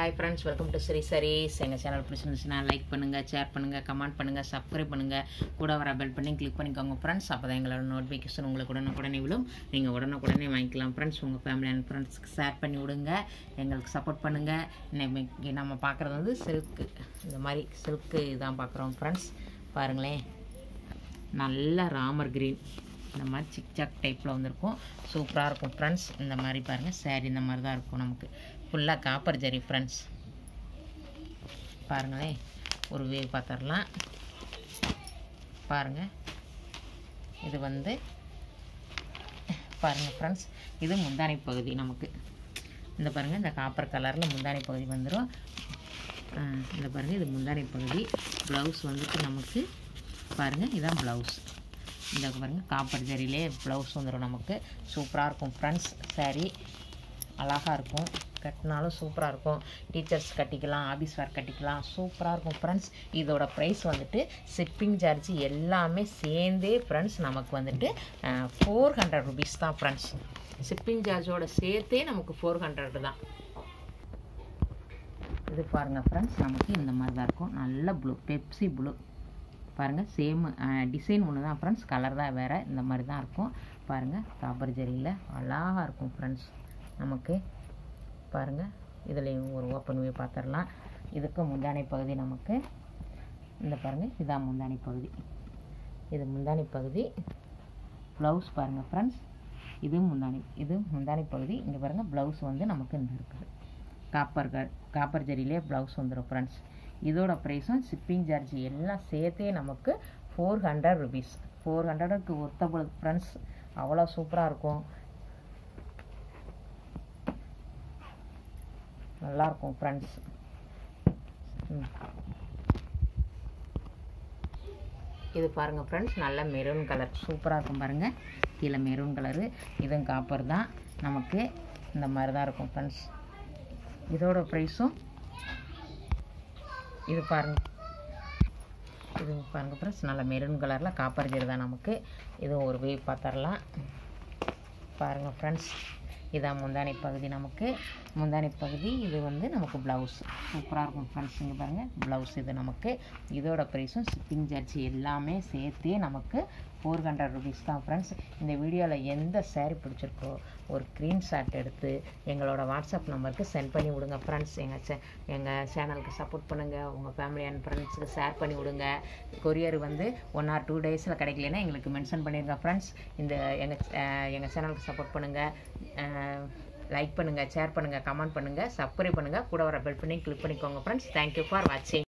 hi friends welcome to Sri Sarees எங்கள் channel பிடிச்சிருந்துச்சுன்னா like பண்ணுங்கள் ஷேர் பண்ணுங்கள் கமெண்ட் பண்ணுங்கள் சப்ஸ்கிரைப் பண்ணுங்கள் கூட வர பெல் பண்ணி கிளிக் பண்ணிக்கோங்க ஃப்ரெண்ட்ஸ் அப்போ தான் எங்களோட நோட்டிஃபிகேஷன் உங்களுக்கு உடனுக்குடனே விழும் நீங்கள் உடனுக்குடனே வாங்கிக்கலாம் ஃப்ரெண்ட்ஸ் உங்கள் ஃபேமிலி அண்ட் ஃப்ரெண்ட்ஸ்க்கு ஷேர் பண்ணி விடுங்க எங்களுக்கு சப்போர்ட் பண்ணுங்கள் இன்னைக்கு நம்ம பார்க்குறது வந்து சில்க்கு இந்த மாதிரி சில்க்கு இதான் பார்க்குறோம் ஃப்ரெண்ட்ஸ் பாருங்களேன் நல்ல ராமர் கிரீன் இந்த மாதிரி சிக்சாக் டைப்பில் வந்திருக்கும் சூப்பராக இருக்கும் ஃப்ரெண்ட்ஸ் இந்த மாதிரி பாருங்கள் saree இந்த மாதிரி தான் இருக்கும் நமக்கு ஃபுல்லாக காப்பர் ஜரி ஃப்ரெண்ட்ஸ் பாருங்களேன் ஒரு வேவ் பார்த்துடலாம் பாருங்கள் இது வந்து பாருங்கள் ஃப்ரெண்ட்ஸ் இது முந்தானை பகுதி நமக்கு இந்த பாருங்கள் இந்த காப்பர் கலரில் முந்தானை பகுதி வந்துடும் இந்த பாருங்கள் இது முந்தானை பகுதி ப்ளவுஸ் வந்துட்டு நமக்கு பாருங்கள் இதுதான் ப்ளவுஸ் இந்த பாருங்கள் காப்பர் ஜரியிலே ப்ளவுஸ் வந்துடும் நமக்கு சூப்பராக இருக்கும் ஃப்ரெண்ட்ஸ் saree அழகாக இருக்கும் கட்டினாலும் சூப்பராக இருக்கும் டீச்சர்ஸ் கட்டிக்கலாம் ஆஃபீஸ் வேர் கட்டிக்கலாம் சூப்பராக இருக்கும் ஃப்ரெண்ட்ஸ் இதோட ப்ரைஸ் வந்துட்டு ஷிப்பிங் சார்ஜ் எல்லாமே சேர்ந்தே ஃப்ரெண்ட்ஸ் நமக்கு வந்துட்டு ஃபோர் ஹண்ட்ரட் ருபீஸ் தான் ஃப்ரெண்ட்ஸ் ஷிப்பிங் சார்ஜோட சேர்த்தே நமக்கு ஃபோர் ஹண்ட்ரட் தான் இது பாருங்கள் ஃப்ரெண்ட்ஸ் நமக்கு இந்த மாதிரி தான் இருக்கும் நல்ல ப்ளூ பெப்சி ப்ளூ பாருங்கள் சேம் டிசைன் ஒன்று தான் ஃப்ரெண்ட்ஸ் கலர் தான் வேறு இந்த மாதிரி தான் இருக்கும் பாருங்கள் காப்பர் ஜரியில் அழகாக இருக்கும் ஃப்ரெண்ட்ஸ் நமக்கு பாருங்கள் இதுலேயும் ஒரு ஓப்பன் வியூ பார்த்துடலாம் இதுக்கு முந்தானை பகுதி நமக்கு இந்த பாருங்கள் இதான் முந்தானை பகுதி இது முந்தானை பகுதி ப்ளவுஸ் பாருங்கள் ஃப்ரெண்ட்ஸ் இது முந்தானை இது முந்தானை பகுதி இங்கே பாருங்கள் ப்ளவுஸ் வந்து நமக்கு இந்த இருக்குது காப்பர் க காப்பர் ஜரியிலே ப்ளவுஸ் வந்துடும் ஃப்ரெண்ட்ஸ் இதோட ப்ரைஸும் ஷிப்பிங் சார்ஜ் எல்லாம் சேர்த்தே நமக்கு ஃபோர் ஹண்ட்ரட் ருபீஸ் ஃபோர் ஹண்ட்ரடுக்கு ஒர்த்தபிள் ஃப்ரெண்ட்ஸ் அவ்வளோ சூப்பராக இருக்கும் நல்லாயிருக்கும் ஃப்ரெண்ட்ஸ் இது பாருங்கள் ஃப்ரெண்ட்ஸ் நல்ல மெரூன் கலர் சூப்பராக இருக்கும் பாருங்கள் கீழே மெரூன் கலரு இதுவும் காப்பர் தான் நமக்கு இந்த மாதிரி தான் இருக்கும் ஃப்ரெண்ட்ஸ் இதோட ப்ரைஸும் இது பாருங்க இது பாருங்க ஃப்ரெண்ட்ஸ் நல்ல மெரூன் கலரில் காப்பர் ஜெரு தான் நமக்கு இதுவும் ஒரு வேவ் பார்த்துடலாம் பாருங்கள் ஃப்ரெண்ட்ஸ் இதான் முந்தானை பகுதி நமக்கு முந்தானை பகுதி இது வந்து நமக்கு ப்ளவுஸ் சூப்பராக இருக்கும் ஃப்ரெண்ட்ஸ் இங்கே பாருங்கள் ப்ளவுஸ் இது நமக்கு இதோட ப்ரைஸும் ஷிப்பிங் சார்ஜ் எல்லாமே சேர்த்தே நமக்கு ஃபோர் ஹண்ட்ரட் ருபீஸ் தான் ஃப்ரெண்ட்ஸ் இந்த வீடியோவில் எந்த சேரீ பிடிச்சிருக்கோ ஒரு ஷாட் எடுத்து எங்களோட வாட்ஸ்அப் நம்பருக்கு சென்ட் பண்ணி விடுங்க ஃப்ரெண்ட்ஸ் எங்கள் சே எங்கள் சேனலுக்கு சப்போர்ட் பண்ணுங்கள் உங்கள் ஃபேமிலி அண்ட் ஃப்ரெண்ட்ஸுக்கு ஷேர் பண்ணி விடுங்க கொரியர் வந்து ஒன் ஆர் டூ டேஸில் கிடைக்கலன்னா எங்களுக்கு மென்ஷன் பண்ணிடுங்க ஃப்ரெண்ட்ஸ் இந்த எங்கள் எங்கள் சேனலுக்கு சப்போர்ட் பண்ணுங்கள் லைக் பண்ணுங்கள் ஷேர் பண்ணுங்கள் கமெண்ட் பண்ணுங்கள் சப்ஸ்கிரைப் பண்ணுங்கள் கூட வர பெல் பண்ணி கிளிக் பண்ணிக்கோங்க ஃப்ரெண்ட்ஸ் தேங்க்யூ ஃபார் வாட்சிங்